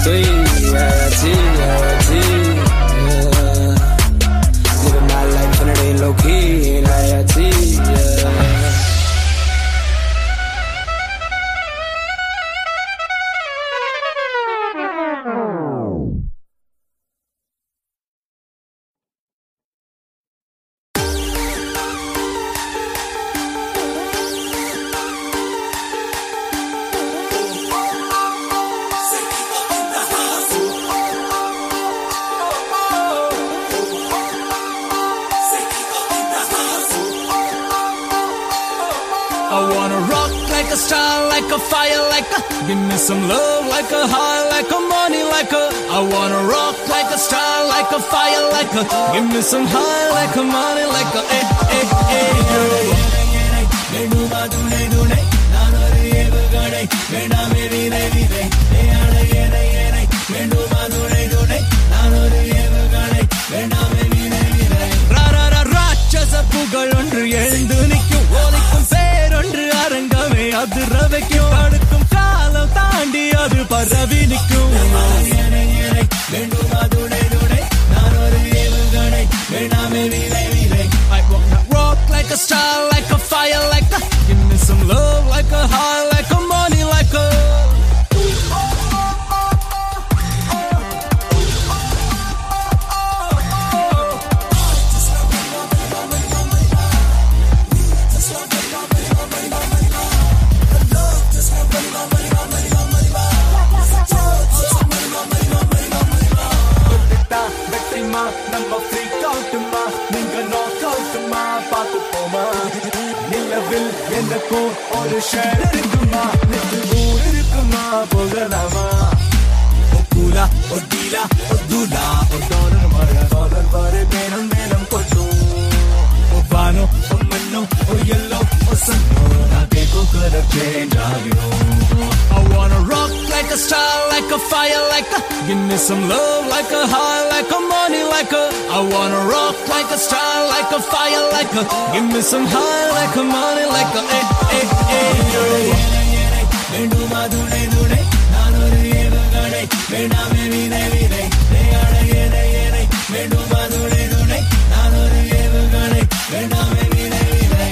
sweet, yeah, T, yeah, T, yeah. Living my life and it ain't low key, yeah, T, yeah. I wanna rock like a star, like a fire, like a give me some love, like a high, like a money, like a I wanna rock like a star, like a fire, like a give me some high, like a money, like a eh eh eh yo. வேண்டுமா துணை துணை நான் ஒரு ஏவுகணை வேண்டாமே வீணை வீணை ஏழை ஏனை ஏனை வேண்டுமா துணை துணை நான் ஒரு ஏவுகணை வேண்டாமே வீணை வீணை ராரா ராட்சச புகழ் ஒன்று எழுந்து நிற்கும் ஓலைக்கும் பேரொன்று அரங்கமே அதிர வைக்கும் தடுக்கும் காலம் தாண்டி அது பரவி நிற்கும் வேண்டுமா துணை துணை நான் ஒரு ஏவுகணை வேண்டாமே வீணை வீணை I wanna rock like a star, like a fire, like a give me some love, like a high, like a money, like a வெற்றிமா நம்ம ஃப்ரீக் அவுட்டுமா நீங்க நாக் அவுட்டுமா பார்த்து போமா நிலவில் எனக்கும் ஒரு ஷேர் இருக்குமா நெத்து ஊர் இருக்குமா போகலாமா ஒக்கூலா ஒட்டீலா ஒத்தூலா ஒட்டோனர் மழ டாலர் வரை வேணும் வேணும் கொட்டும் ஒவ்வானோ ஒம்மன்னோ ஓ எல்லோ ஓ சன்னோ நான் கேட்கும் கலர் சேஞ்ச் ஆகிடும் I wanna rock like a star, like a fire, like a give me some love, like a high, like a money, like a I wanna rock like a star, like a fire, like a give me some high, like a money, like a eh eh eh yo. வேண்டுமா துணை துணை நான் ஒரு ஏவுகணை வேண்டாமே வீணை வீணை ஏழை ஏனை ஏனை வேண்டுமா துணை துணை நான் ஒரு ஏவுகணை வேண்டாமே வீணை வீணை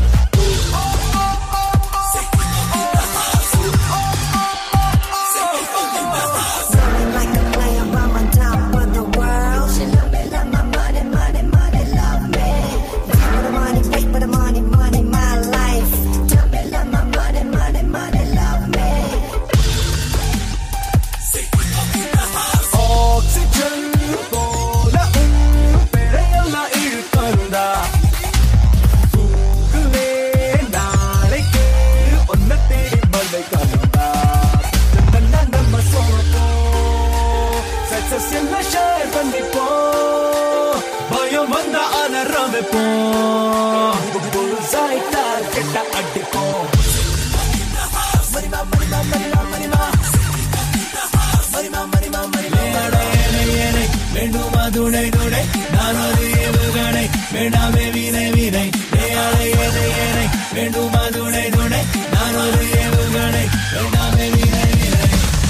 like a player, I'm on top of the world. She love me, love my money, money, money, love me. Wait for the money, wait for the money, money, my life. Tell me, love my money, money, money, love me. Oxygen போல உன் பெறையெல்லாம் இழுக்கருந்தா தூக்குவே நாளைக்கு ஒன்ன தேடி மழை கலந்தா நம்ம சொல்லுவோம் success என்ன ஷேர் பண்ணிப்போம் பயம் வந்தா அலறமைப்போம் புதுசாய் டார்கெட்ட அடிப்போம் மரிமா மரிமா மரிமா மரிமா மரிமா மரிமா மரிமா ஏனை ஏனை வேண்டுமா துணை துணை நான் ஒரு ஏவுகணை வேண்டாமே வீணை வீணை ஏழை ஏனை ஏனை வேண்டுமா துணை துணை நான் ஒரு ஏவுகணை வேண்டாமே வீணை வீணை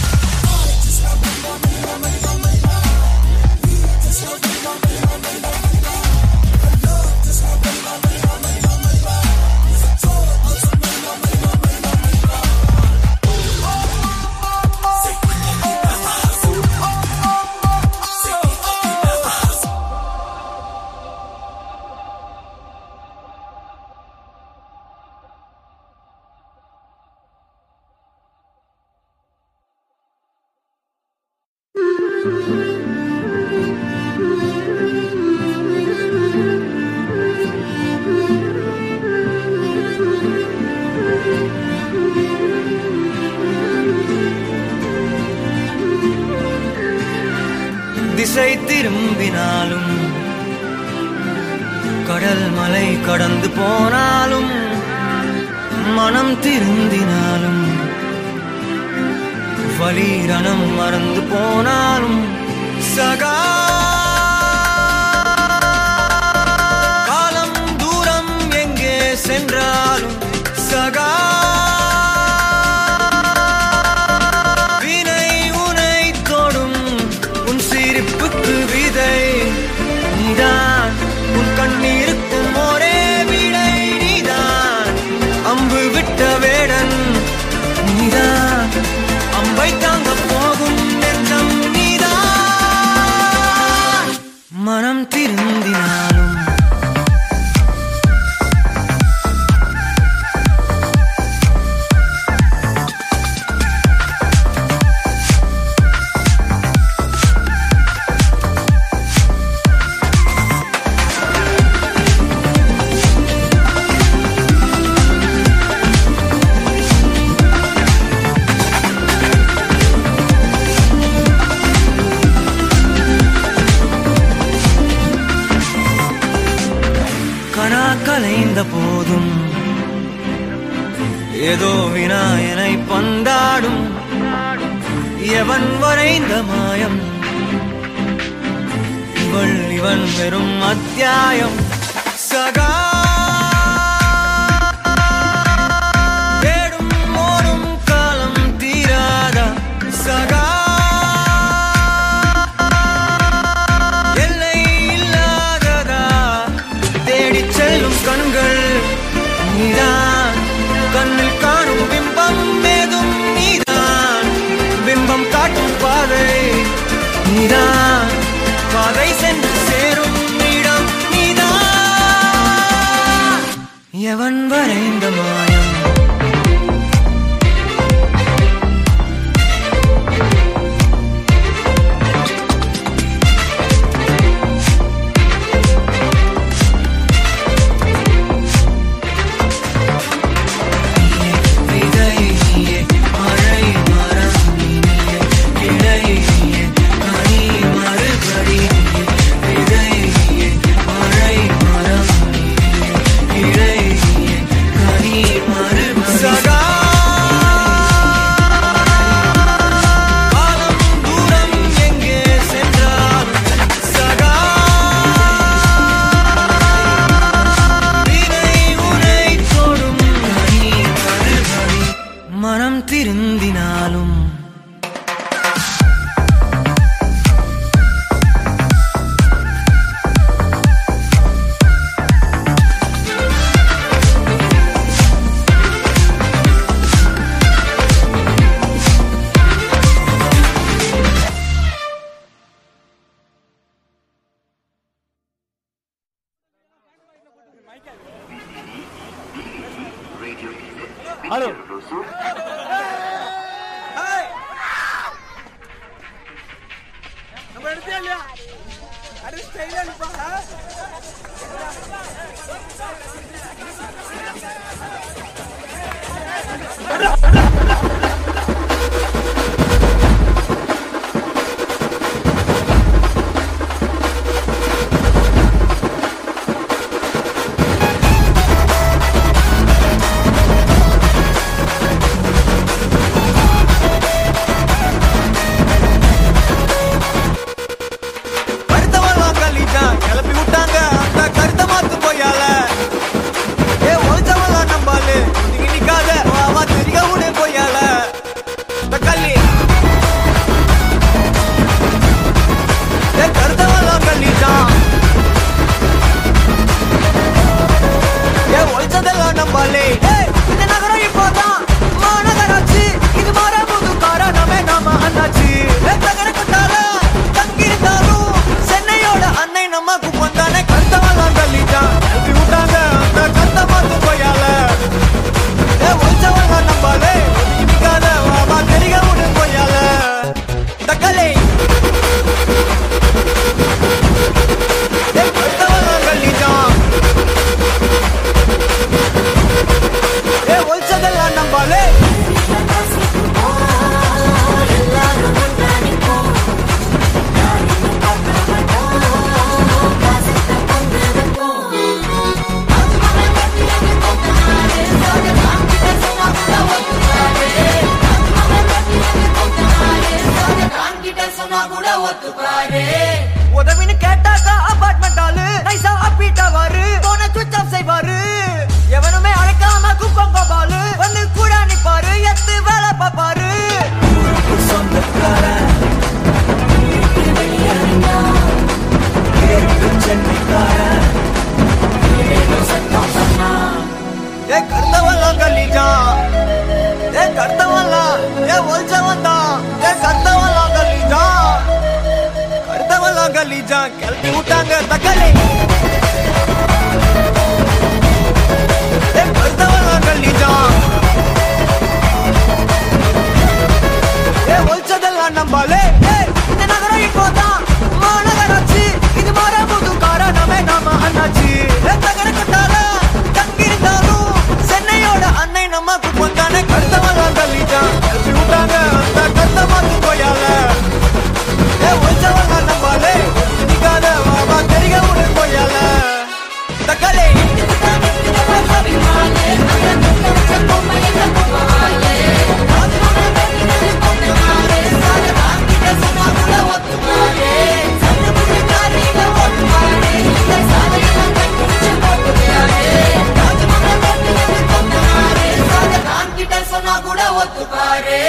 திசை திரும்பினாலும் கடல் மலை கடந்து போனாலும் மனம் திருந்தினாலும் வலீரணம் மறந்து போனாலும் சகா காலம் தூரம் எங்கே சென்றாலும் சகா வினை உனை கலைந்த போதும் ஏதோ வினாயனை பந்தாடும் எவன் வரைந்த மாயம் இவள் இவன் வெறும் அத்தியாயம் சகா தேடும் ஓடும் காலம் தீராதா சகா எல்லை இல்லாததா தேடிச் செல்லும் கண்கள் நீதான் கண்ணில் காணும் பிம்பம் ஏதும் நீதான் பிம்பம் காட்டும் பாதை நீதான் பாதை சென்று சேரும் இடம் நீதான் எவன் வரைந்த மாயம் விதை நீயே மழை மரம் நீயே இலை நீயே கனி மறுபடி நீயே விதை நீயே மழை மரம் நீயே இலை நீயே கனி மறுபடி சகா காலம் தூரம் எங்கே சென்றாலும் சகா வினை உனை தொடும் கனி மறுபடி மனம் திருந்தினாலும் கருத்தவெல்லாம் கல்லிட்டான் கிளப்பி விட்டாங்க அந்த கருத்த மாத்து போயால ஏ ஒழிச்சவெல்லாம் நம்பாலு நீங்க நிக்காத அவ தெரியா உடனே போயால இந்த கல்லி ஏ கருத்தவெல்லாம் கல்லிட்டான் ஏ ஒழிச்சதெல்லாம் நம்பாலே ஏய், இந்த நகரம் இப்போதான் மாநகராட்சி இது மாற புது காரணமே நாம அண்ணாச்சி ஏ, தகர கொட்டால தங்கியிருந்தாலும் சென்னையோட அன்னை நம்ம குப்பந்தானே கருத்தவெல்லாம் தள்ளிட்டான் எழுப்பி விட்டாங்க அந்த கத்த பார்த்து போயால ஏ ஒழிச்சவெல்லாம் நம்பாலே நிக்காத வா தெரிக விடு போயால தக்கலை ஏ கருத்தவெல்லாம் தள்ளிட்டான் ஏ ஒழிச்சதெல்லாம் நம்பாலே உதவின்னு கேட்டாக்கா அபார்ட்மெண்ட் ஆளு நைசா அப்பீட்டா வாரு போன சுவிட்ச் ஆஃப் செய்வாரு எவனுமே அழைக்காம குப்பம் கோபாலு வந்து கூட நிப்பாரு எத்து வேலை பாப்பாரு ஏ கர்த்தவெல்லாம் கல்லிட்டான் ஏ கர்த்தவெல்லாம் ஏ ஒழிச்சவன் தான் ஏ கர்த்தவெல்லாம் கல்லிட்டான் கருத்தவெல்லாம் கல்லிச்சான் கிளப்பி விட்டாங்க தக்காளி ஏ, கருத்தவெல்லாம் கல்லிச்சான் ஏ ஒழிச்சதெல்லாம் நம்பாலே ஏய், இந்த நகரம் இப்போதான் மாநகராட்சி இது மாற புது காரணமே நாம அண்ணாச்சி ஏ, தகர கொட்டால தங்கியிருந்தாலும் சென்னையோட அன்னை நம்ம குப்பந்தானே கருத்தவெல்லாம் கல்லிச்சான் கிளப்பி விட்டாங்க அந்த கருத்த மாத்து போயால ஏ ஒழிச்சவங்க நம்பாலே நிக்காத வா வா தெரிக விடு சொன்னா கூட ஒத்துப்பாரு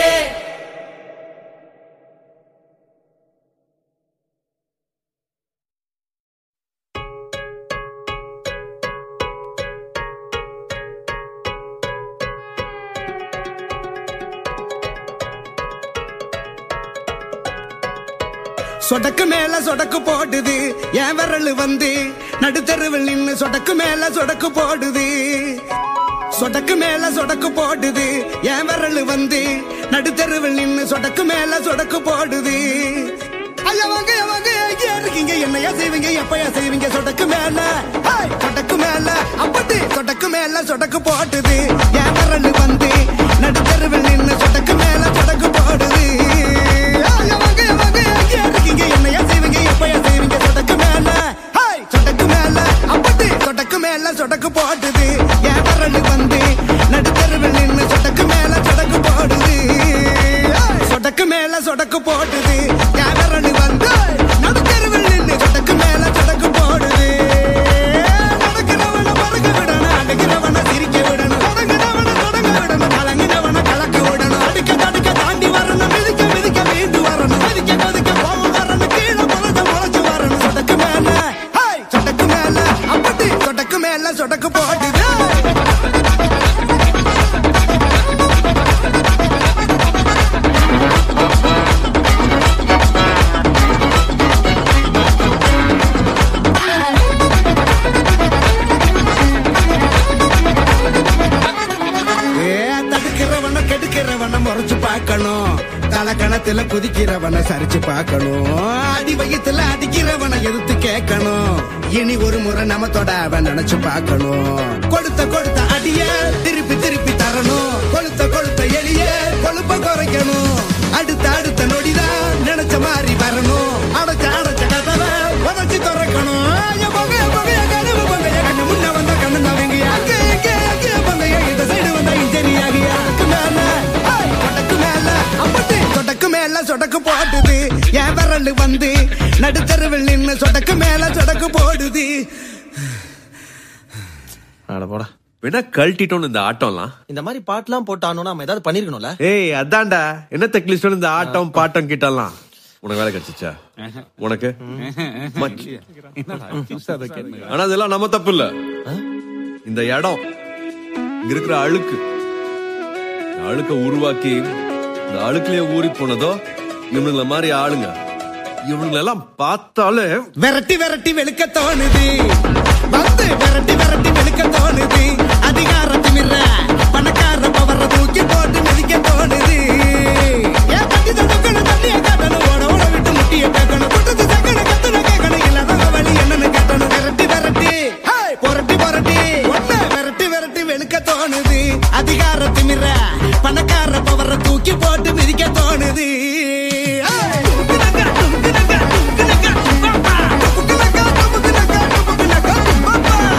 சொடக்கு மேல சொடக்கு போடுது என் விரல் வந்து நடுத்தருவில் நின்னு சொடக்கு மேல சொடக்கு போடுது சொடக்கு மேல சொடக்கு போடுது என் விரல் வந்து நடுத்தருவில் நின்னு சொடக்கு மேல சொடக்கு போடுது ஐயா வாங்க ஐயா வாங்க எங்க இருக்கீங்க என்னையா செய்வீங்க எப்பயா செய்வீங்க சொடக்கு மேல ஹேய், சொடக்கு மேல அப்படி சொடக்கு மேல சொடக்கு போடுது என் விரல் வந்து நடுத்தருவில் நின்னு சொடக்கு மேல சொடக்கு போடுது ஐயா வாங்க ஐயா வாங்க எங்க இருக்கீங்க என்னையா செய்வீங்க எப்பயா செய்வீங்க சொடக்கு மேல ஹேய், சொடக்கு மேல அப்படி சொடக்கு மேல சொடக்கு போடுது என் விரல் வந்து நடுத்தருவில் நின்னு சொடக்கு மேல சொடக்கு போடுது ஏய், சொடக்கு மேல சொடக்கு போடுது என் விரல் வந்து நடுத்தருவில் நின்னு சொடக்கு மேல சொடக்கு போடுது நடக்கிறவன மறக்க விடணும் அடக்கிறவன சிரிக்க விடணும் தொடங்கினவன தொடங்க விடணும் கலங்கினவன கலக்க விடணும் அடுக்க தடுக்க தாண்டி வரணும் மிதிக்க மிதிக்க மீண்டு வரணும் மதிக்க கொதிக்க கோவம் வரணும் கீழே முளைச்சு முளைச்சு வரணும் சொடக்கு மேல ஹேய், சொடக்கு மேல அப்படி சொடக்கு மேல சொடக்கு போடுது ஏ, தடுக்கிறவன கெடுக்கிறவன முறைச்சு பார்க்கணும் தலக்கணத்துல குதிக்கிறவன சரிச்சு பார்க்கணும் அடி வயித்துல அடிக்கிறவன எதிர்த்து கேட்கணும் இனி ஒரு முறை நம்ம தொட அவன் நினைச்சு பார்க்கணும் கொடுத்த கொடுத்த அடிய திருப்பி திருப்பி தரணும் கொளுத்த கொளுத்த எளிய கொழுப்ப குறைக்கணும் அடுத்த அடுத்த நொடிதான் நினைச்ச மாதிரி வரணும் அடைச்ச அடைச்ச கதவை உதச்சி திறக்கணும் என் பொங்க, என் பொங்க, என் கனவு பொங்க, என் கண்ணு முன்ன வந்தா கண்ணு நவங்க. அங்கே, இங்கே, அங்கே பொங்க, இந்த side வந்தா இன்ஜரியாகி. அதுக்கு மேல, ஹேய், சொடக்கு மேல, அப்படி சொடக்கு மேல சொடக்கு போடுது என் விரல் வந்து நடுத்தருவில் நின்னு சொடக்கு மேல சொடக்கு போடுது அட போடா வேணா கழட்டிட்டோம் இந்த ஆட்டம்லாம் இந்த மாதிரி பாட்டுலாம் போட்டானோ நம்ம ஏதாவது பண்ணிருக்கணும்ல ஏய் அதான்டா என்ன தெக்லிஸ்டோம் இந்த ஆட்டம் பாட்டம் கிட்டலாம் உனக்கு வேலை கிடைச்சிச்சா உனக்கு மச்சி. ஆனா அதெல்லாம் நம்ம தப்பு இல்ல இந்த இடம் இங்க இருக்கிற அழுக்கு இந்த அழுக்க உருவாக்கி இந்த அழுக்குலயே ஊறி போனதோ இவனுங்கள மாதிரி ஆளுங்க இவனுங்களை எல்லாம் பார்த்தாலே விரட்டி விரட்டி வெளுக்க தோணுது வந்து விரட்டி விரட்டி வெளுக்க தோணுது அதிகாரத்திமிர பணக்கார பவர தூக்கி போட்டு மிதிக்க தோணுது ஏன் தட்டி தடுக்கணும் தண்ணிய காட்டணும் ஓட ஓட விட்டு முட்டிய பேக்கணும் குட்டத்து சக்கன கத்துன கேட்கணும் இல்லாத வழி என்னன்னு கேட்டணும் விரட்டி விரட்டி ஹேய், புரட்டி புரட்டி ஒண்ணு விரட்டி விரட்டி வெளுக்க தோணுது அதிகாரத்திமிர பணக்கார பவர தூக்கி போட்டு மிதிக்க தோணுது ஹேய், தும்குனக்கா, தும்குனக்கா, தும்குனக்கா, தும்பாப்பா. தும்குனக்கா, தும்குனக்கா, தும்குனக்கா, தும்பாப்பா.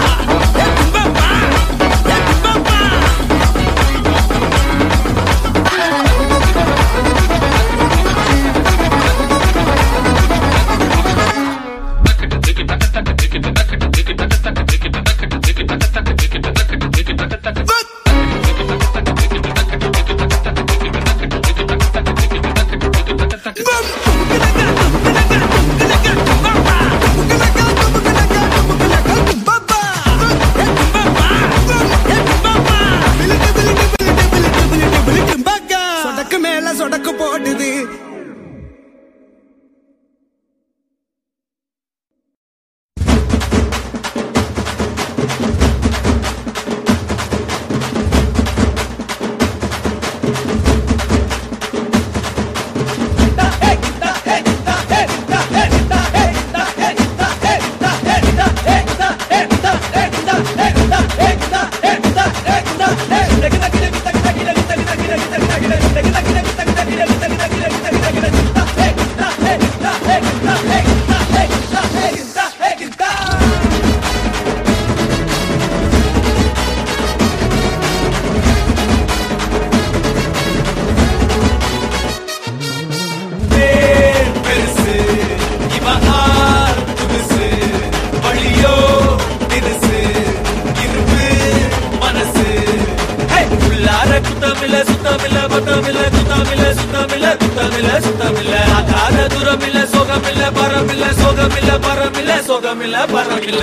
சுகமில்ல பரமில்ல சுகமில்ல பரமில்ல சுகமில்ல பரமில்ல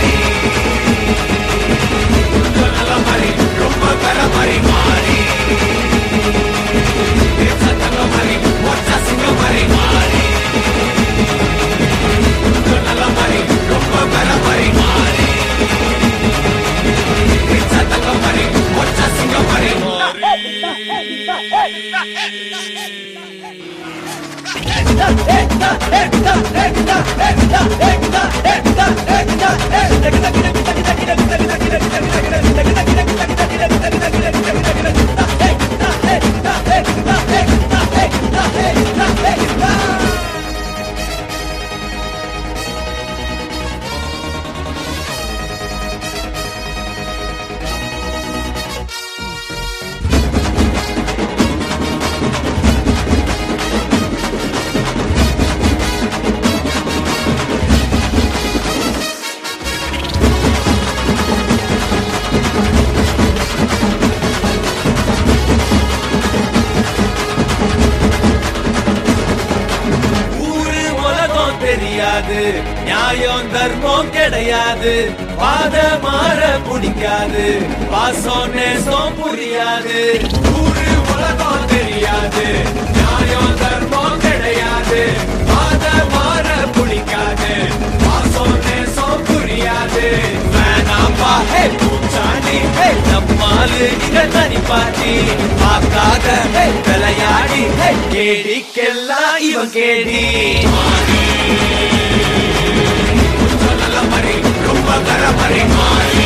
கொஞ்சம் நல்ல மாதிரி ரொம்ப பெற மாதிரி மாறி சத்தங்க மாதிரி ஒற்ற சிங்க மாதிரி மாறி கொஞ்சம் நல்ல மாதிரி ரொம்ப பெற மாதிரி மாறி சத்தங்க மாதிரி ஒற்ற சிங்க மாதிரி ஊரு உலகம் தெரியாது நியாயம் தர்மம் கிடையாது பாத மாற பிடிக்காது பாசம் நேசம் புரியாது ஊரு உலகம் தெரியாது நியாயம் தர்மம் கிடையாது பாத மாற பிடிக்காது பாசம் நேசம் புரியாது வேணாம்பா ஹே பூச்சாண்டி ஹே நம்மாலு இங்க தனி பாட்டி பார்க்காத ஹே விளையாடி ஹே கேடிக்கெல்லாம் இவன் கேடி கொஞ்சம் நல்ல மாதிரி ரொம்ப கர மாதிரி மாறி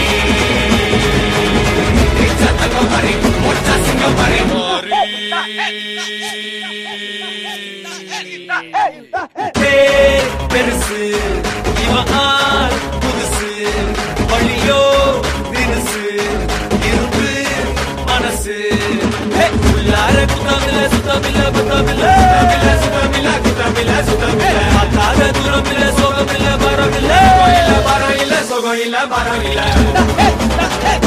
சத்தங்க மாதிரி ஒற்ற சிங்க மாதிரி பேர் பெருசு இவன் ஆள் புதுசு வழியோ தினுசு இரும்பு மனசு ஹே, உள்ளார குத்தமில்ல சுத்தமில்ல புத்தமில்ல சுத்தமில்ல குத்தமில்ல சுத்தமில்ல பார்க்காத தூரம் இல்ல சோகம் இல்ல பரம் இல்ல இல்ல பரம் இல்ல சோகம் இல்ல பரம் இல்ல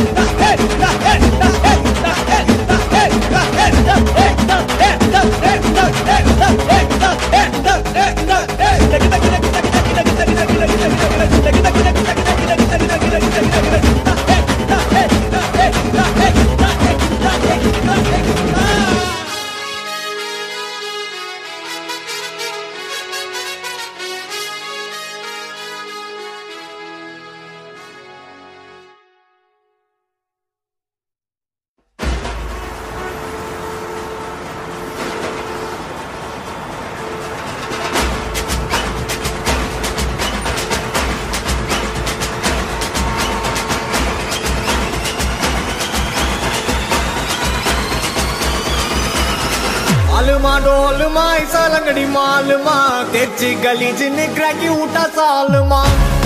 आलमा डोलमा ऐसा लंगड़ी मालमा तेची गली जिन्हें क्रैकी उठा सालमा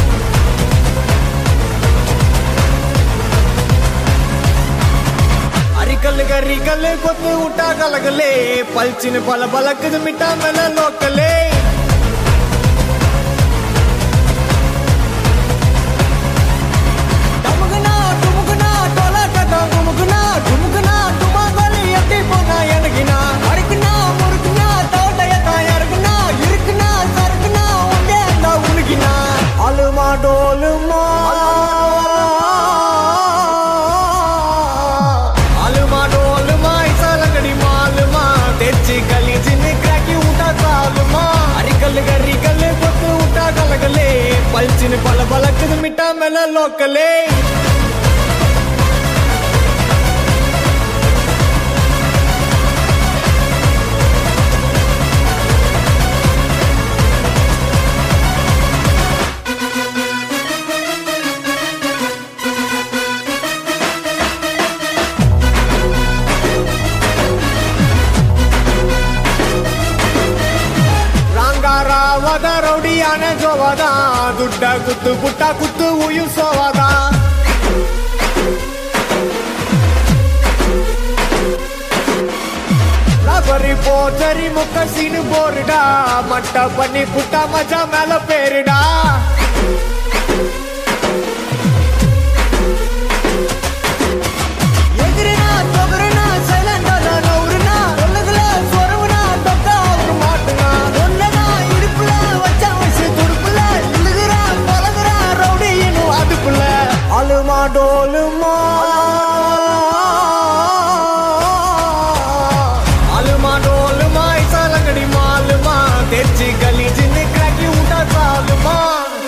అరికల్ గరికల్ కొత్తు ఉట్టా కలగలే పల్చిన పల బలకదు మిఠా మెల లోకలే டமுகுனா, டுமுகுனா, டொலட்டட்டா, குமுகுனா, டுமுகுனா, டுமாங்கோலி எட்டி போனா எனக்குனா? அறுக்குனா, முறுக்குனா, தோட்டையத்தா இறக்குனா, இருக்குனா, சறுக்குனா, உண்டே அந்த உனக்குனா? அலுமா டோலுமா அலுமா டோலுமா இசாலங்கடி மாலுமா తెచ్చి గలీజిని క్రాకి ఉంటా చాలుమా అరికల్ గరికల్ కొట్టు ఉంటా కలగలే పల్చిన పల బలకదు మిఠా మెల లోకలే ರಂಗಾರಾವದ ರೌಡಿಯಾನ ಜೋವದ ದುಡ್ಡ ಕುತ್ತು ಪುಟ್ಟ ಕುತ್ತು ಉಯಿಸೋವದ ரபரி போச்சரி முக்க சீனு போருடா மட்ட பண்ணி புட்டா மஜா மேல பேருடா எதிரினா தொகருனா சைலண்டா நவுருனா சொல்லுதுல சொரவுனா தொக்கா அவரு மாட்டுனா ஒன்னதா இடுப்புல டோலுமா ஆலுமா டோலுமா இசாலங்கடி மாலுமா தெச்சி கலீஜின்னு கிராக்கி விட்டா சாலுமா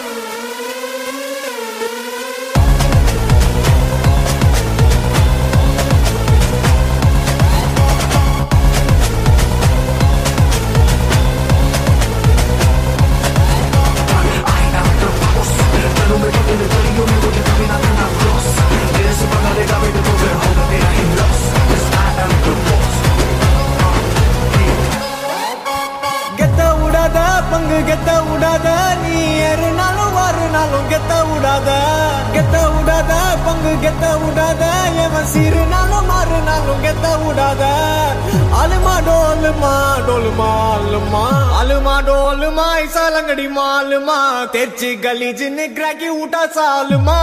கெத்த விடாத பங்கு கெத்த விடாத நீ ஏறுனாலும் வாருனாலும் கெத்த விடாத கெத்த விடாத பங்கு கெத்த விடாத எவன் சீருனாலும் மாறுனாலும் கெத்த விடாத அலுமா டோலுமா டோலுமா அலுமா அலுமா டோலுமா இசாலங்கடி மாலுமா தெச்சி கலீஜின்னு கிராக்கி விட்டா சாலுமா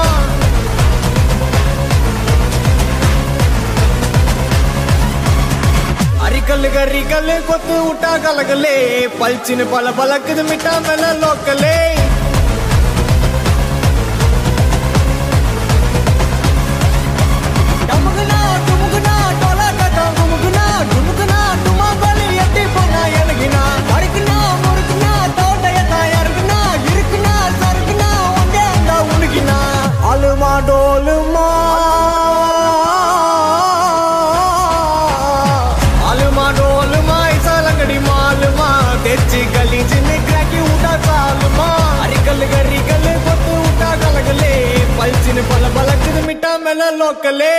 அரிக்கல்லு கரிக்கல்லு கொத்து விட்டா கலகலே பல்ச்சின்னு பல பலக்குது மிட்டா மேல லோக்கலே டமுகுனா, டுமுகுனா, டொலாட்டா, குமுகுனா, டுமுகுனா, டுமாங்கோலி எட்டி போனா எனக்குனா. அறுக்குனா, முறுக்குனா, தோட்டையத்தா இறக்குனா, இருக்குனா, சறுக்குனா, ஒண்டே அந்த உனக்கினா. அலுமா டோலுமா அலுமா டோலுமா இசாலங்கடி மாலுமா தெச்சி கலீஜின்னு கிராக்கி விட்டா சாலுமா அரிக்கல்லு கரிக்கல்லு கொத்து விட்டா கலகலே பல்ச்சின்னு பல பலக்குது மிட்டா மேல லோக்கலே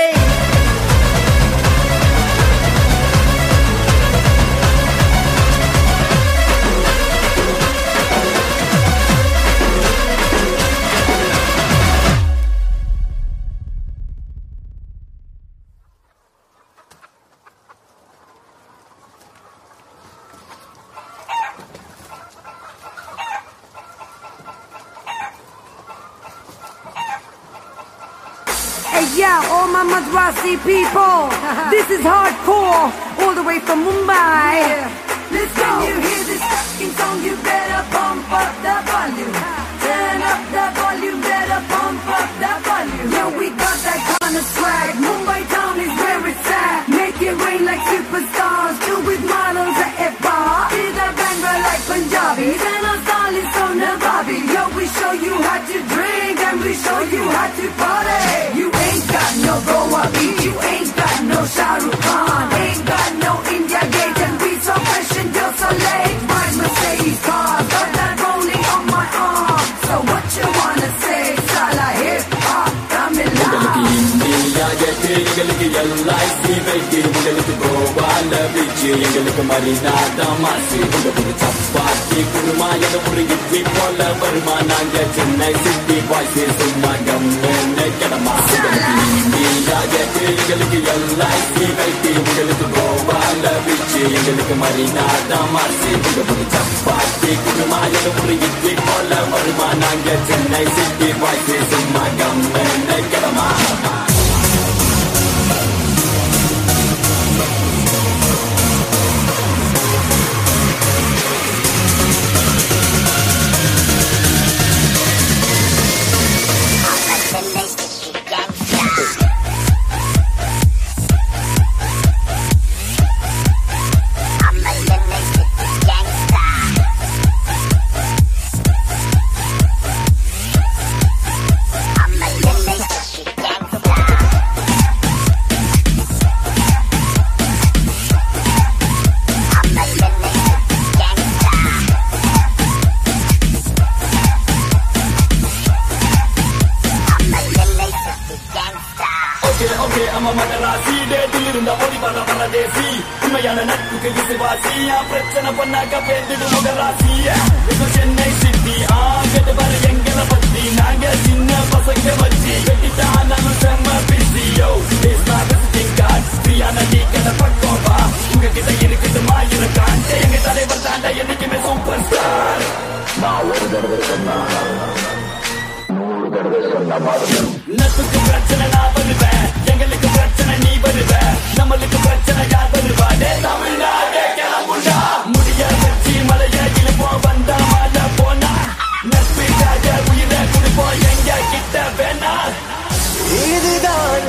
Hey yeah, all my Madrasi people, this is hardcore, all the way from Mumbai. Let's go. When you hear this fucking song, you better pump up the volume. Turn up the volume, better pump up the volume. Yeah, we got that kind of swag. Mumbai town is where it's at. Make it rain like superstars, do with models at F-bar. See the banga like Punjabi, then our style is so Navabi. Yo, we show you how to drink and we show you how to party. You ain't got no Goa beat, you ain't got no Shah Rukh Khan, ain't got no India Gate and we so fresh and you're so late. Ride Mercedes cars, got that rolling on my arm. So what you wanna say? Sala hip hop, coming live.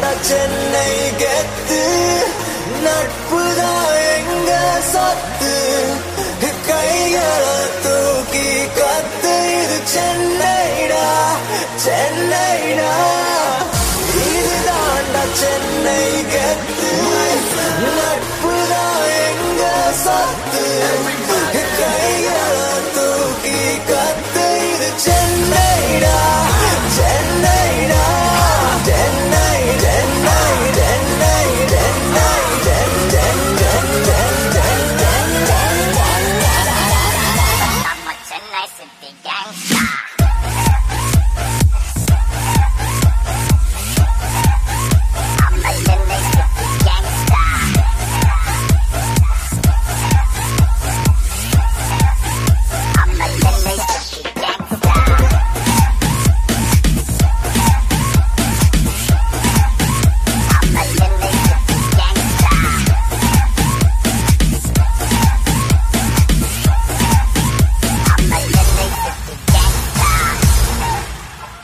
Chennai கெத்து நட்புதான் எங்க சொத்து கைகளை தூக்கி கத்து இது சென்னைடா சென்னைடா இதுதான்டா சென்னை கெத்து நட்புதான் எங்க சொத்து கைகளை தூக்கி கத்து இது சென்னைடா சென்னைடா Chennai Chennai Chennai Chennai Sen Sen Sen Sen Sen Sen I'm a Chennai City gangster. I'm a Chennai City gangster. I'm a Chennai City gangster. I'm a Chennai City gangster. I'm a Chennai City gangster.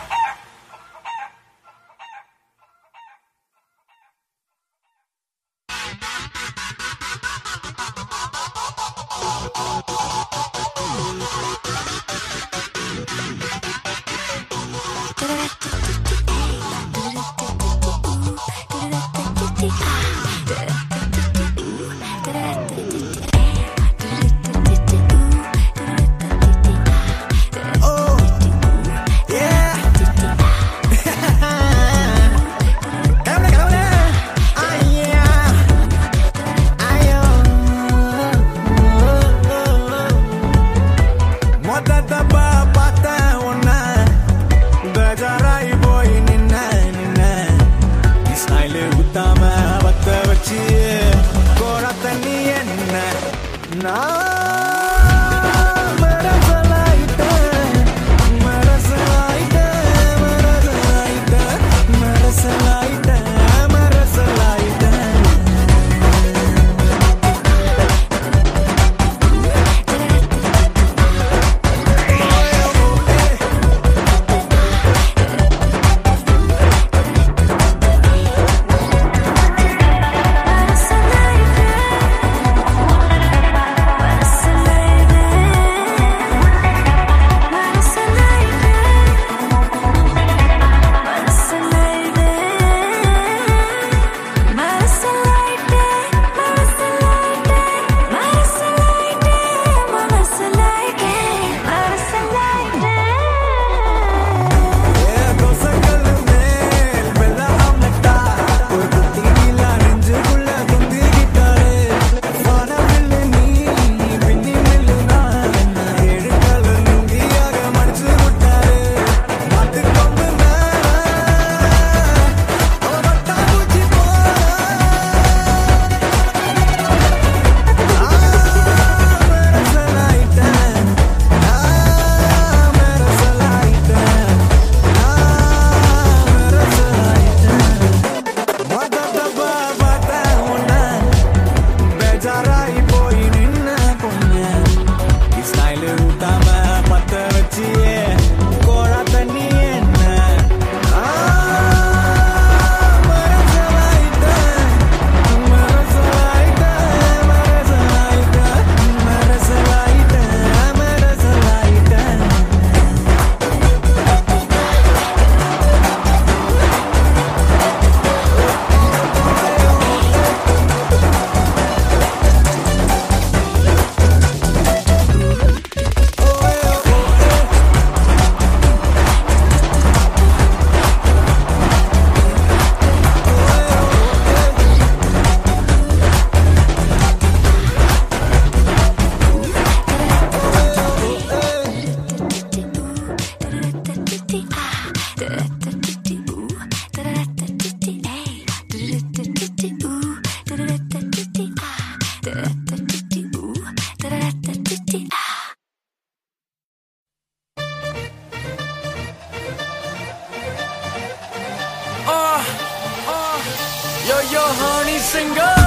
Yo, yo, honey singer.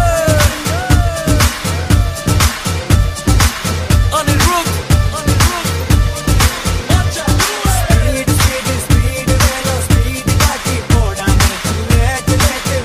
On the roof. On the roof. Watch out. Speed, speed, speed, வேணும், speed காட்டி போடாம. Late, late,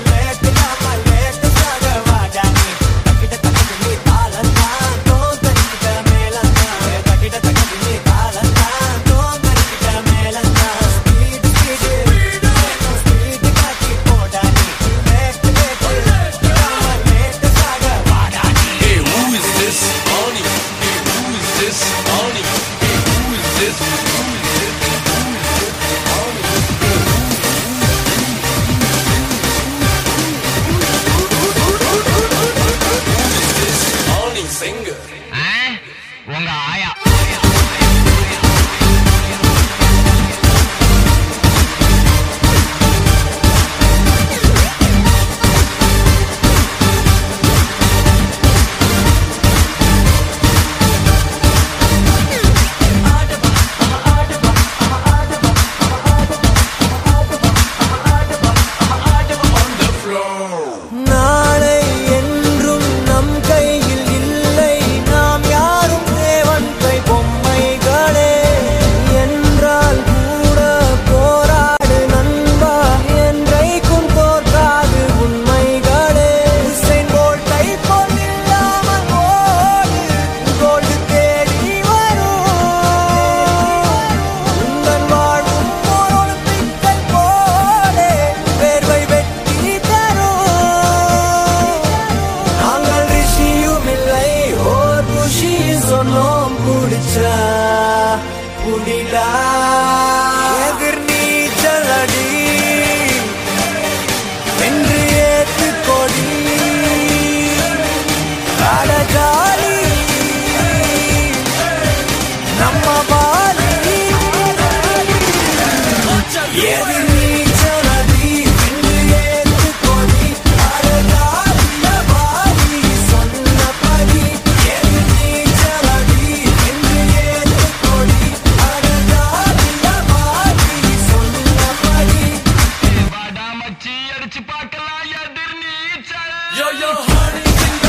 அடிச்சு பார்க்கலாம் எதிர் நீச்சல் Yo yo honey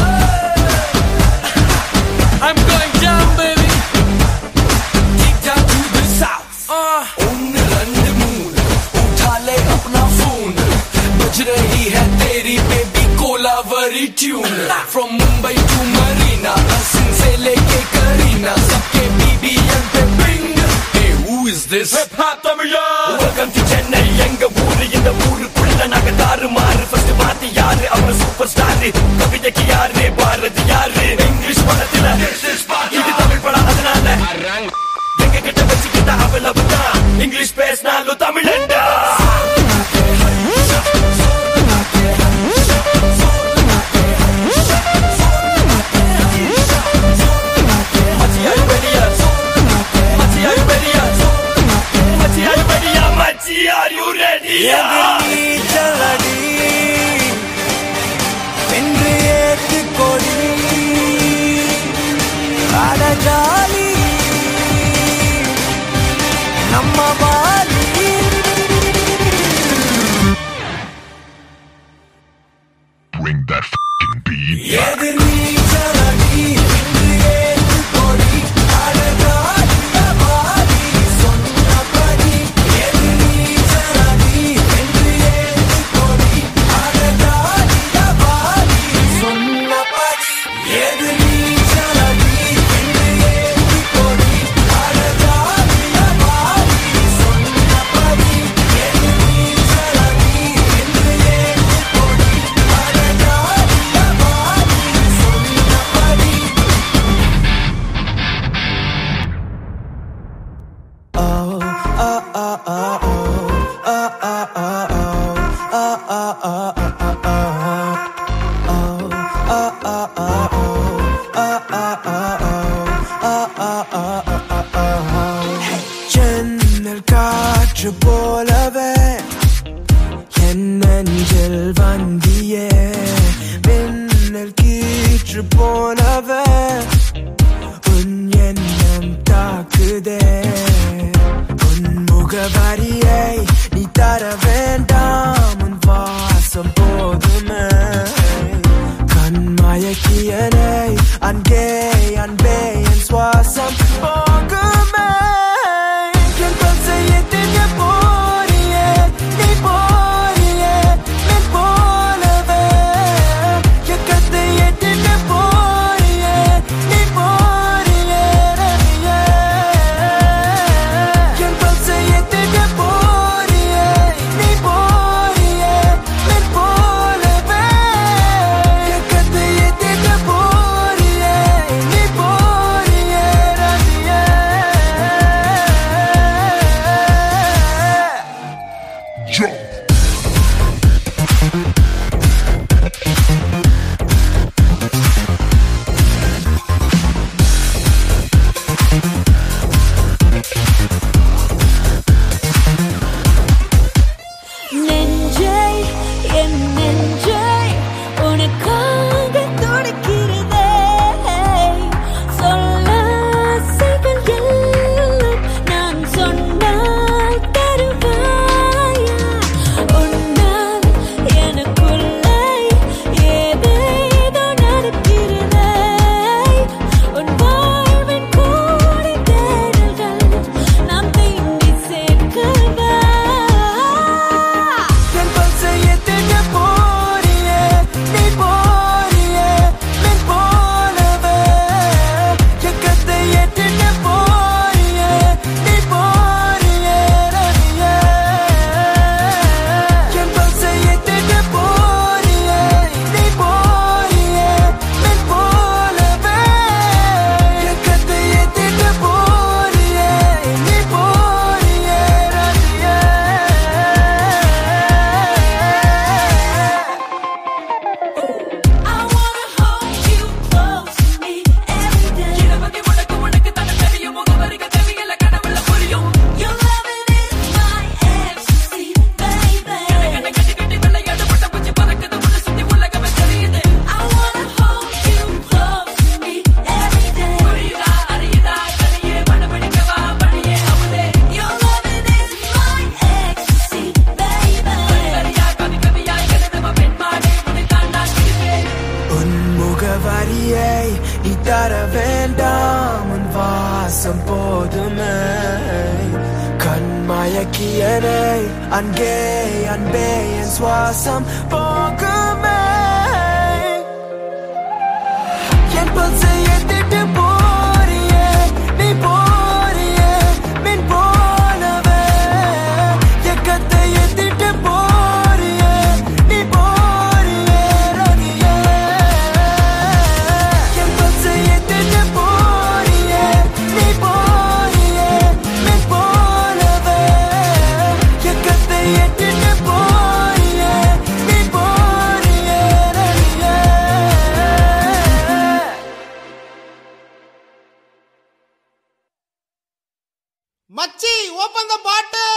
I'm going down baby Kick down to the south ஒன்னு ரெண்டு மூணு उठा ले अपना फोन बज रही है तेरी baby Kolaveri tune From Mumbai to Marina Hasan से लेके करीना सबके BBM पे bring Hey who is this Hip Hop Tamila Welcome to Chennai எங்க ஊரு இந்த ஊருக்குள்ள நாங்க தாறு மாறு ஃபர்ஸ்ட் மாத்தி யாரு அவர் சூப்பர் ஸ்டார் கவிதைக்கு யாரு பாரதி யாரு இங்கிலீஷ் படத்துல இது தமிழ் படம் அதனால எங்க கிட்ட வச்சுக்கிட்ட அவ்வளவு தான் இங்கிலீஷ் பேசினாலும் தமிழண்டா மச்சியாய் பெரியா மச்சியாய் பெரியா மச்சியாய் பெரியா மச்சியார் யூ ரெடி எதிர்நீச்சலடி வென்று ஏத்து கொடி அடஜாலி நம்ம பாலி Bring that fucking beat. எதிர்நீச்சலடி வென்று ஏத்து கொடி அடஜாலி பாலி சொன்னபடி எதிர்நீச்சலடி வென்று ஏத்து கொடி அடஜாலி பாலி சொன்னபடி எதிர்நீச்சலடி வென்று ஏத்து கொடி அடஜாலி பாலி சொன்னபடி எதிர்நீச்சலடி வென்று ஏத்து கொடி அடஜாலி பாலி சொன்னபடி ஜன்னல் காற்று போலவே என் நெஞ்சில் வந்தியே மின்னல் கீற்று போனவே உன் எண்ணம் தாக்குதே உன் முகவரியை நீ தர வேண்டாம் உன் வாசம் போதுமே கண் மயக்கியனை அன்பே அன்பே என் சுவாசம் போகுமே என் பசையை திங்க போறியே நீ போறியே மென் போலவே என் கத்தையை திங்க போறியே நீ போறியே ரவியே என் பசையை திங்க போறியே நீ போறியே தர வேண்டாம் உன் வாசம் போதுமே கண்மயக்கியனை அன்பே அன்பே என் சுவாசம் போகுமே என் பல்சை ஏத்திட்டு போறியே நீ போறியே மின் போனவே எக்கத்தை ஏத்திட்டு போறியே நீ போறியே ரதியே என் பல்சை ஏத்திட்டு போறியே நீ போறியே மின் போனவே எக்கத்தை ஏத்திட்டு போறியே நீ போறியே ரதியே மச்சி ஓபன் த பாட்டில்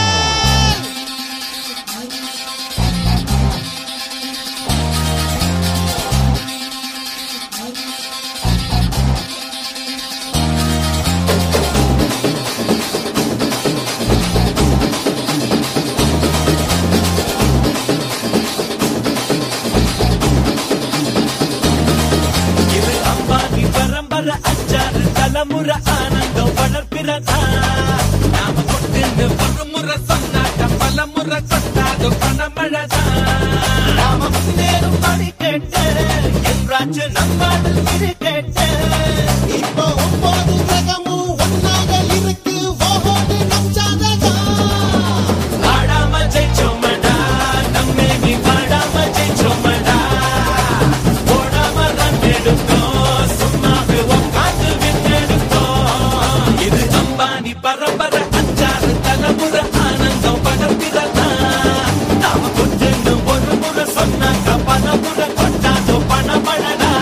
இது அம்பானி பரம்பரை அச்சாறு தலைமுறை ஆனந்தம் வளர்ப்பிறதா நாம கொண்டு ஒரு முறை சொன்னாட்ட பல முறை கொட்டாது பணமழதா நாம முன்னேறும் படி கேட்டு என்றாச்சு நம்மாடல் இரு கேட்டு இப்போ ஒன்பது கிரகமும் ஒன்னாக இருக்கு ஓஹோடு நம் ஜாதகா ஆடாம ஜெயிச்சோமடா நம்மே நீ பாடாம ஜெயிச்சோமடா போடாம ரன் எடுத்தோம் சும்மாவே உட்காந்து விட்டெடுத்தோம் இது அம்பானி பரம்பரை அஞ்சாறு தலைமுறை ஆனந்தம் படப்பிறதா நாம கொஞ்சம் ஒரு முறை சொன்னாக்க பல முறை கொண்டாதோ பணமழடா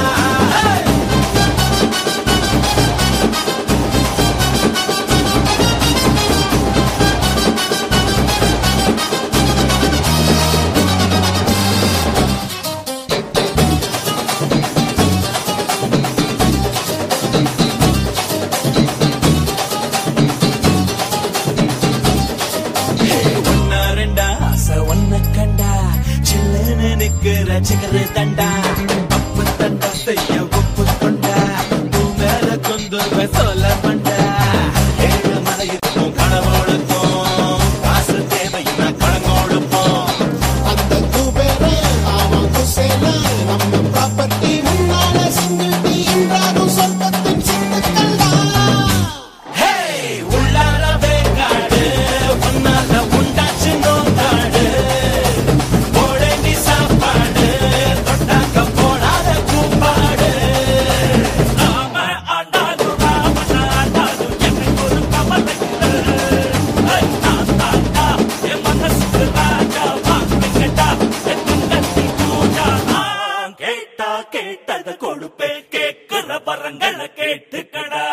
ஒன்னா ரெண்டா ஆசை ஒன்ன கண்டா சில்லுன்னு நிக்கிற சிகரு தண்டா அப்பு தண்டா செய்ய ஒப்பு கொண்டா பூ மேல கொண்டு சொல்ல மண்டா ஏழு மலையிருக்கும் கனவோடுக்கும் காசு தேவைன்னா கடங்கோடுப்போம் அந்த குபேர அவன் குசேல நம்ம ப்ராப்பர்ட்டி முன்னால சிங்கிள் டீ என்றாலும் சொர்க்கத்தின் சித்துக்கள்டா ஹே உள்ளார வேங்காடு உன்னால உண்டாச்சு நோங்காடு போடேண்டி சாப்பாடு தொட்டாக்க போடாத கூப்பாடு நாம ஆண்டாலும் ராமன் ஆண்டாலும் எனக்கு ஒரு கவலை இல்லை. ஐ, நான் தாண்டா, என் மனசுக்கு ராஜா வாங்கிக்கட்டா, என் துண்டத்தில் பூஜா. நான் கேட்டா கேட்டத கொடுப்பேன் கேட்கிற வரங்களை கேட்டுக்கடா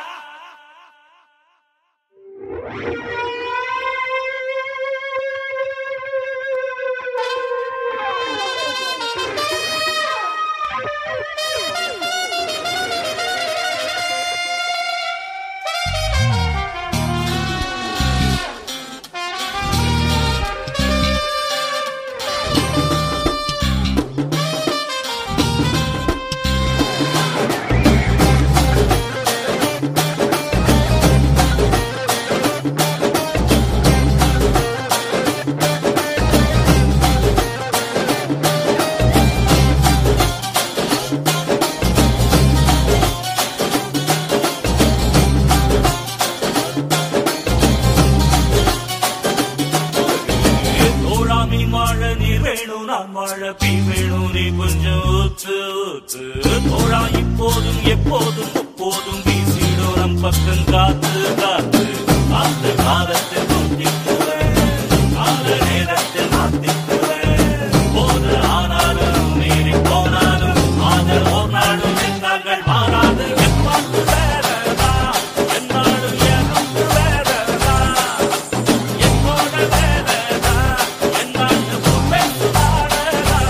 தோழா மீன் வாழ நீர் வேணும் நான் வாழ பீ வேணும் நீ கொஞ்சம் ஊத்து ஊத்து தோழா இப்போதும் எப்போதும் எப்போதும் வீசிடும் நம் பக்கம் காத்து காத்து காத்து காலத்தில் கொண்டிக்குவேன் கால நேரத்தில் மாத்திக்குவேன் போது ஆனாலும் மீறி போனாலும் ஆதல் ஒரு நாடும் எங்கள் மாறாது எப்பாட்டு வேறதா என்னாலும் எனக்கு வேறதா என்னோட வேறதா என்னாண்டு பேசுவாரதா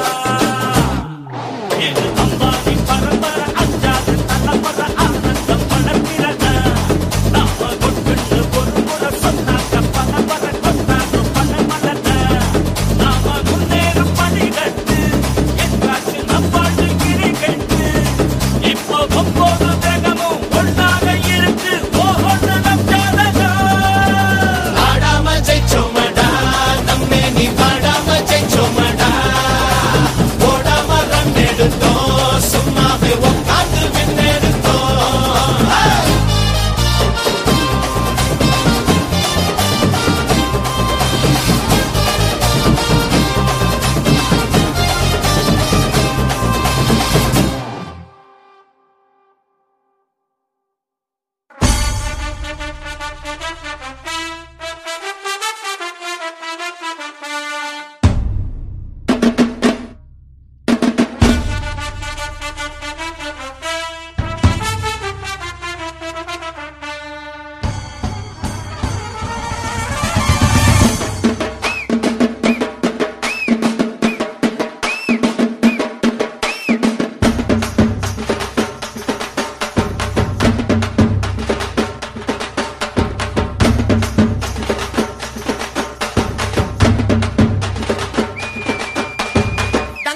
எது அம்பானி பரம்பரை அஞ்சாது தலைமுறை ஆனந்தம் வளர்க்கிறதா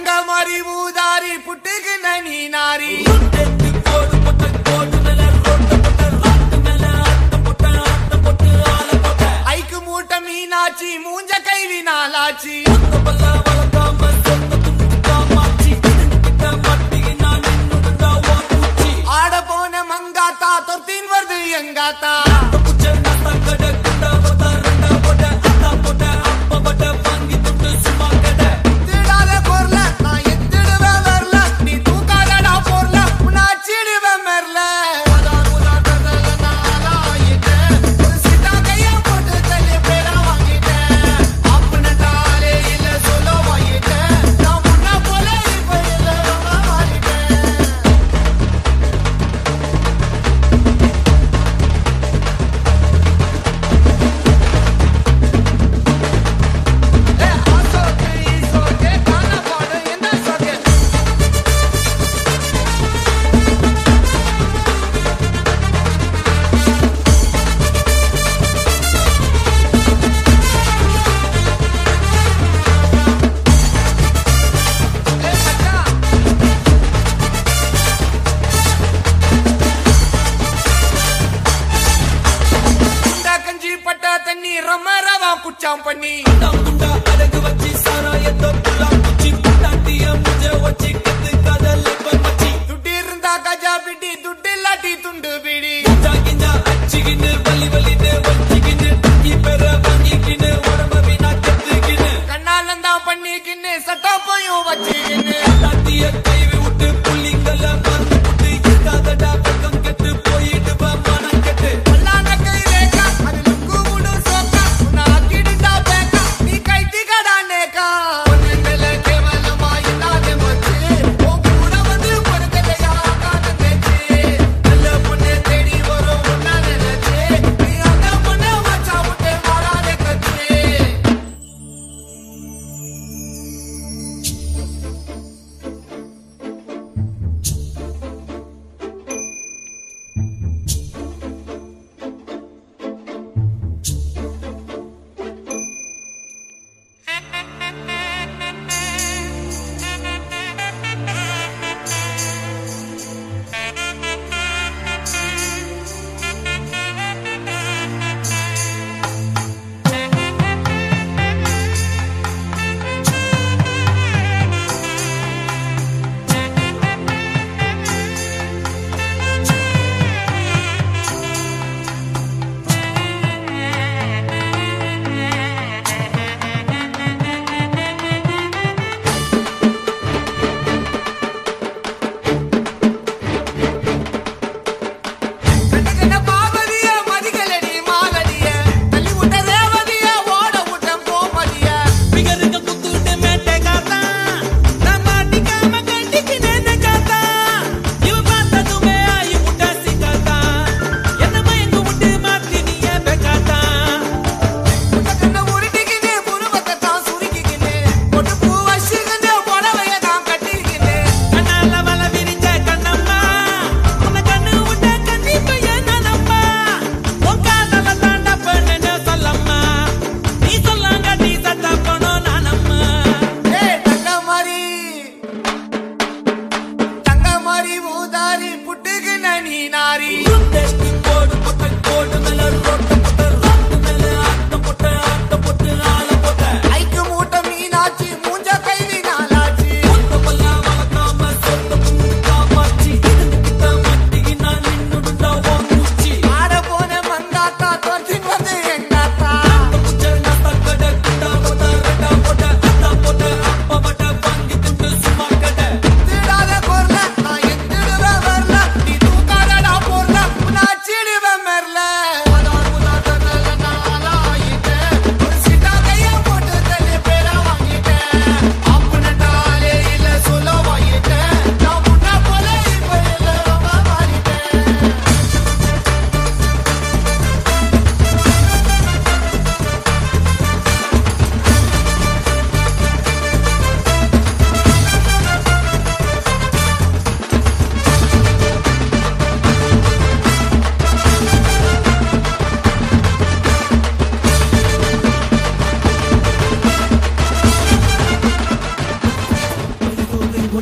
தங்க மாதிரி ஊதாரி புட்டுக்கு நீ நாரி ஐக்கு மூட்டை மீனாச்சி மூஞ்ச கைவி நாளாச்சி ஆட போன மங்காத்தா தொத்தின் வருது எங்காத்தா திடாத பொருள நான் எத்திடுவேன் வரல நீ தூக்காதடா பொருள உன்னை அச்சிடுவேன் மெர்ல அதான் முதல் தடவை நான் ஆளாயிட்டேன். ஒரு சிட்டா கையை போட்டு தள்ளி பேரா வாங்கிட்டேன். அப்புனட்டாலே இல்ல சொல்ல வாங்கிட்டேன். நான் முன்ன போல இப்ப இல்ல ரொம்ப மாறிட்டேன். குண்டா கஞ்சி பட்டா தண்ணி ரொம்ப ரவா குச்சாம் பண்ணி துட்டு இருந்தா கஜா பிடி துட்டு இல்லாட்டி துண்டு பிடி கண்ணாலந்தான் பண்ணிக்கின்னு சட்டா போயும் வச்சுக்கின்னு பல்லான கை ரேகா, அது லுக்கு முடு சோக்கா, உன்னை ஆக்கிடுண்டா பேக்கா, நீ கைத்திக்கடா நேக்கா. பொண்ணு மேல கேவலமா இல்லாத மச்சு, உன் கூட வந்து படுக்கலையா காது பேச்சு. நல்ல பொண்ணு தேடி வரும் உன்னை நினைச்சு, நீ அந்த பொண்ணை வச்சா விட்டு மாறாதே கச்சு.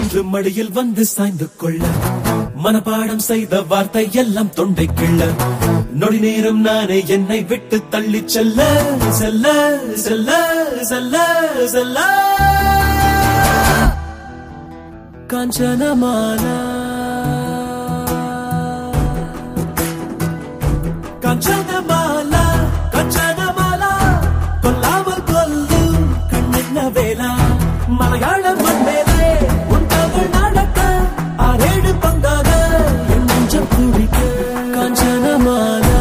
என்று மடியில் வந்து சாய்ந்து கொள்ள மனப்பாடம் செய்த வார்த்தை எல்லாம் தொண்டை கிள்ள நொடி நேரம் நானே என்னை விட்டு தள்ளி செல்ல செல்ல செல்ல செல்ல செல்ல காஞ்சனமாலா காஞ்சனமாலா காஞ்சனமாலா கொல்லாமல் கொல்லும் கண்ணென்ன வேலா மலையாள மண்மேலே உன் தவள் நடக்க ஆறேழு பங்காக என் நெஞ்சம் துடிக்க காஞ்சனமாலா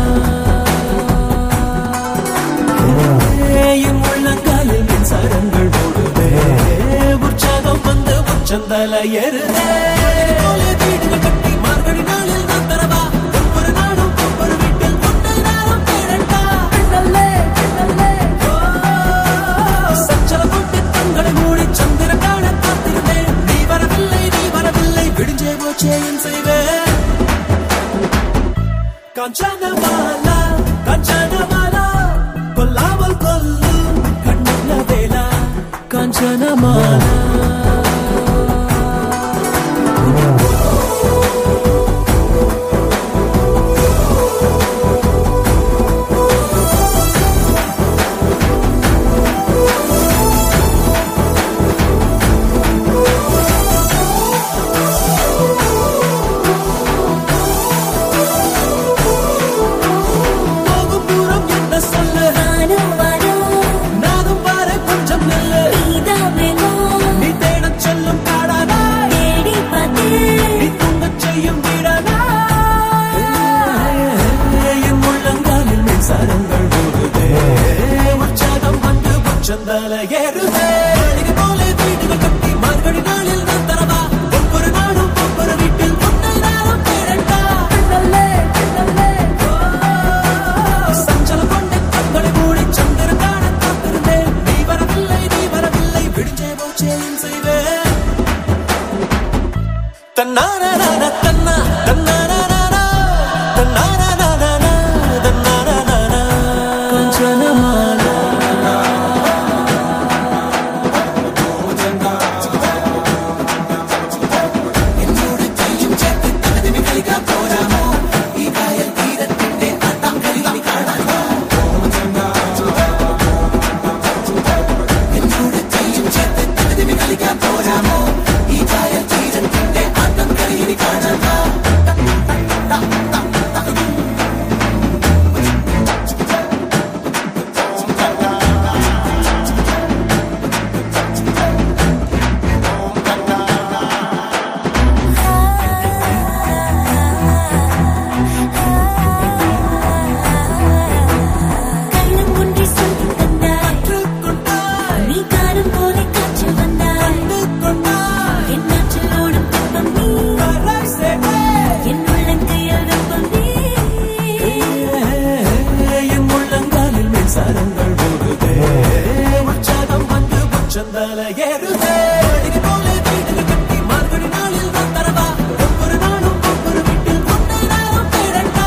என் உள்ளங்காலில் மின்சாரங்கள் ஓடுதே உற்சாகம் வந்து உச்சந்தல ஏறுதே போல வீடுகள் கட்டி மார்கழி நாளில் நான் தரவா ஒவ்வொரு நாளும் ஒவ்வொரு வீட்டில் ஒன்றை நாளும் தேடட்டா சச்சல கொண்டு கண்களை மூடி சந்திர காண காத்திருந்தேன் நீ வரவில்லை நீ வரவில்லை விடிஞ்சே போச்சே என் செய்வேன் காஞ்சனமாலா காஞ்சனமாலா கொல்லாமல் கொல்லும் கண்ணன வேலா காஞ்சனமாலா போகும் தூரம் என்ன சொல்லு நானும் பாரு கொஞ்சம் நில்லு நீ தேடச் சொல்லும் காடானா நீ தூங்கச் செய்யும் வீடானா என் உள்ளங்காலில் மின்சாரங்கள் ஓடுதே உற்சாகம் வந்து உச்சந்தால ஏறுதே மாளிகை போல வீடுகள் கட்டி மார்கழி நாளில் நான் தரவா ஒவ்வொரு நாளும் ஒவ்வொரு வீட்டில் ஒன்றை நாளும் தேடட்டா சஞ்சலம் கொண்டு கண்களை மூடி சந்திர காண காத்திருந்தேன் நீ வரவில்லை நீ வரவில்லை விடிஞ்சே போச்சே என் செய்வேன் தன்னாரான தன்னா தன்னாரானா தன்னாரானா தன்னாரானா கொஞ்சனமாலா என் உள்ளங்காலில் மின்சாரங்கள் ஓடுதே உற்சாகம் வந்து உச்சந்தால ஏறுதே மாளிகை போல வீடுகள் கட்டி மார்கழி நாளில் நான் தரவா ஒவ்வொரு நாளும் ஒவ்வொரு வீட்டில் ஒன்றை நாளும் தேடட்டா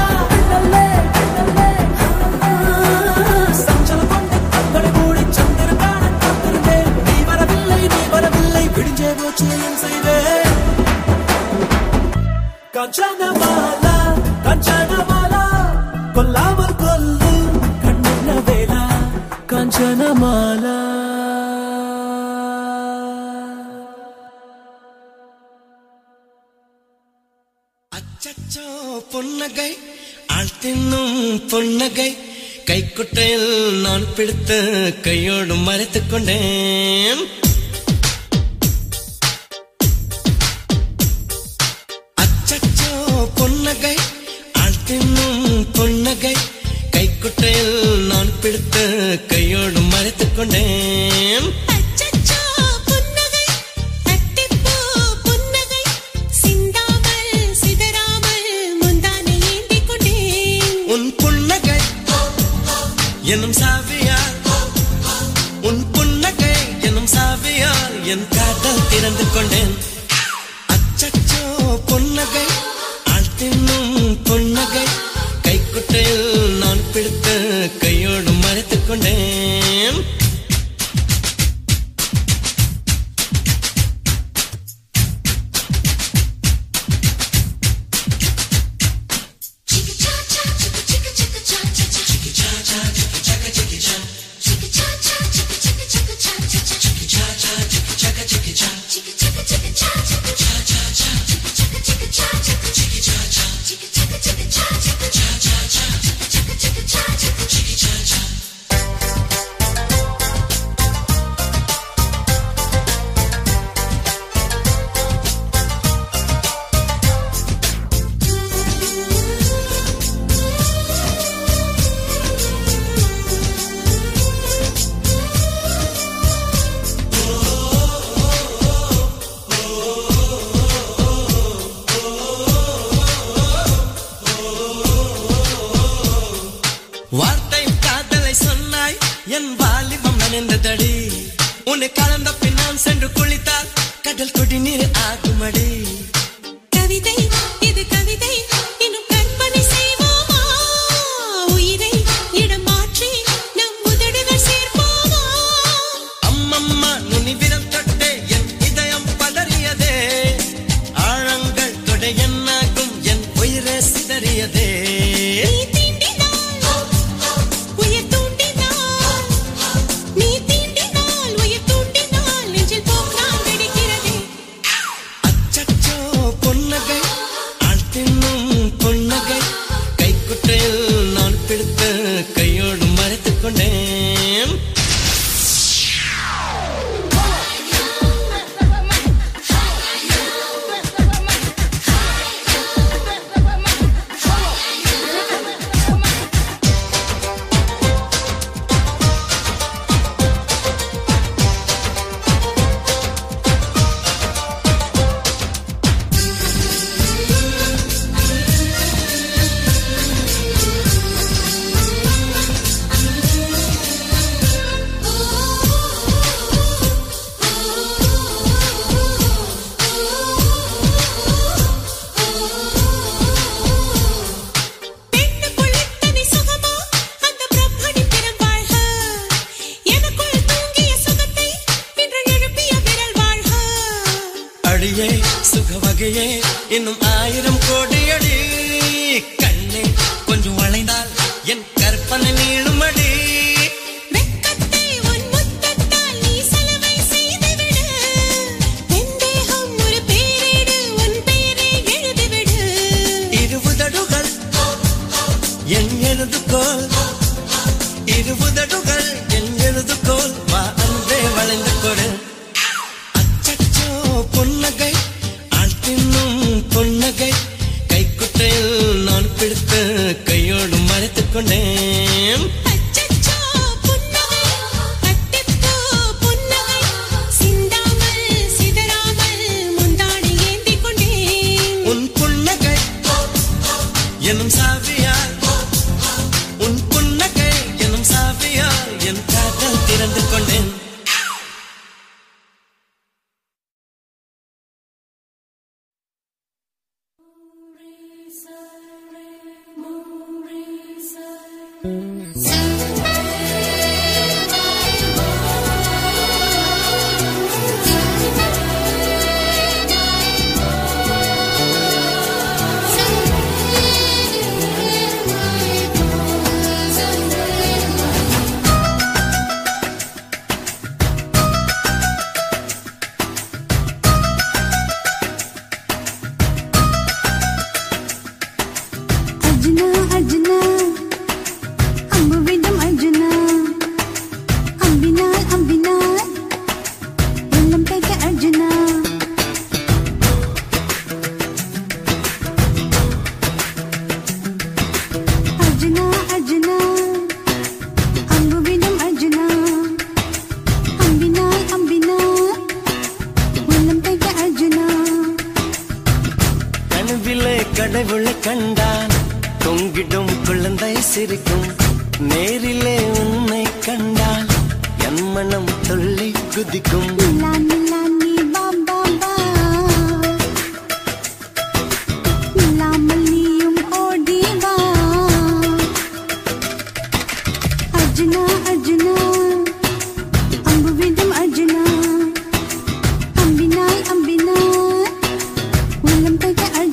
சஞ்சலம் கொண்டு கண்களை மூடி சந்திர காண காத்திருந்தேன் நீ வரவில்லை நீ வரவில்லை விடிஞ்சே போச்சு என் செய்வேன் காஞ்சனமாலா காஞ்சனமாலா கொல்லாமல் கொல்லும் கண்ணன வேலா காஞ்சனமாலா அச்சச்சோ பொன்னகை ஆள் தின்னும் பொன்னகை கைக்குட்டையில் நான் பிடித்து கையோடு மறைத்துக் கொண்டேன் அச்சச்சோ பொன்னகை ஆள் தின்னும் பொன்னகை கைக்குட்டையில் நான் பிடித்து கையோடு மறைத்துக் கொண்டேன் உன் புன்னகை என்னும் சாவியால் உன் புன்னகை என்னும் சாவியால் என் காதல் திறந்து கொண்டேன் அச்சச்சோ புன்னகை ஆள் தின்னும் புன்னகை கைக்குட்டையில் நான் பிடித்து கையோடு மறைத்துக் கொண்டேன் கடல் குடிநீர் ஆகுமடி கவிதை இது கவிதை இன்னும் கற்பனை செய்வோமா உயிரை இடம் மாற்றி நம் உதடுகள் சேர்ப்போமா அம்மம்மா நுனி விரல் தொட்டே என் இதயம் பதறியதே ஆழங்கள் தொட என்னாகும் என் உயிரே சிதறியதே நீ தீண்டினால் உயிர் தூண்டினால் நீ தீண்டினால் உயிர் தூண்டினால் நெஞ்சில் போக்கால் வெடிக்கிறதே அச்சச்சோ பொன்னகை ஆள் தின்னும் பொன்னகை கைக்குட்டையில் நான் பிடித்து கையோடு மறைத்துக் கொண்டேன் பெண்ணுக்குள் இத்தனை சுகமா அந்த பிரம்மணி திறம் வாழ்க எனக்குள் தூங்கிய சுகத்தை இன்று எழுப்பிய விரல் வாழ்க அடியே சுக வகையே இன்னும் ஆயிரம் கோடி அடி கண்ணே கொஞ்சம் வளைந்தால் என் கற்பனை நீளும் அடி வெட்கத்தை உன் முத்தத்தால் நீ சலவை செய்துவிடு என் தேகம் ஒரு பேரேடு உன் பெயரை எழுதிவிடு இருபுதடுகள் என் எழுதுகோல் இருபுதடுகள் என் எழுதுகோல் வா அன்பே வளைந்து கொடு அச்சச்சோ பொன்னகை ஆள் தின்னும் பொன்னகை கைக்குட்டையில் நான் பிடித்து கையோடு மறைத்துக் கொண்டேன் அச்சச்சோ புன்னகை அட்டிப்பூ புன்னகை சிந்தாமல் சிதறாமல் முந்தாடி ஏந்திக் கொண்டேன் உன் புன்னகை எனும் சாவியால் உன் புன்னகை எனும் சாவியால் என் காதல் திறந்து கொண்டேன் அர்ஜுனா அர்ஜுனா அம்புவிடும் அர்ஜுனா அம்பினால் அம்பினால் உள்ளம் தைக்க அர்ஜுனா அர்ஜுனா அர்ஜுனா அம்புவிடும் அர்ஜுனா அம்பினால் அம்பினால் உள்ளம் தைக்க அர்ஜுனா கனவிலே கடவுளை கண்டான் தொங்கிடும் குழந்தை சிரிக்கும் நேரிலே உன்னை கண்டால் என் மனம் துள்ளி குதிக்கும் நிலா நிலா